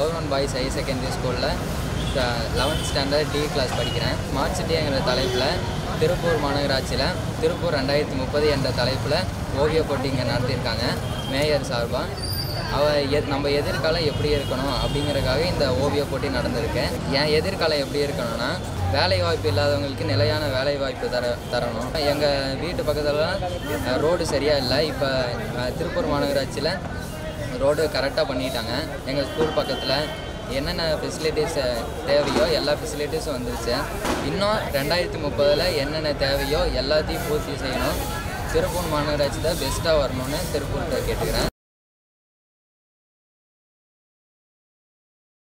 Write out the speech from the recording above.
government boys higher secondary ஸ்கூலில் eleventh standard D class படிக்கிறேன் smart சிட்டிங்கிற தலைப்பில் திருப்பூர் மாநகராட்சியில் திருப்பூர் ரெண்டாயிரத்தி முப்பது என்ற தலைப்பில் ஓவிய போட்டி இங்கே நடத்தியிருக்காங்க மேயர் சார்பாக அவ எத் நம்ம எதிர்காலம் எப்படி இருக்கணும் அப்படிங்கறதுக்காக இந்த ஓவிய போட்டி நடந்திருக்கு என் எதிர்காலம் எப்படி இருக்கணும்னா வேலை வாய்ப்பு இல்லாதவங்களுக்கு நிலையான வேலை வாய்ப்பு தர தரணும் எங்கள் வீட்டு பக்கத்துலலாம் ரோடு சரியாக இல்லை இப்போ திருப்பூர் மாநகராட்சியில் ரோடு கரெக்டாக பண்ணிட்டாங்க எங்கள் ஸ்கூல் பக்கத்தில் என்னென்ன ஃபெசிலிட்டிஸ் தேவையோ எல்லா ஃபெசிலிட்டிஸும் வந்துருச்சு இன்னும் ரெண்டாயிரத்தி முப்பதில் என்னென்ன தேவையோ எல்லாத்தையும் பூர்த்தி செய்யணும் திருப்பூர் மாநகராட்சி தான் பெஸ்ட்டாக வரணும்னு திருப்பூர்கிட்ட கேட்டுக்கிறேன்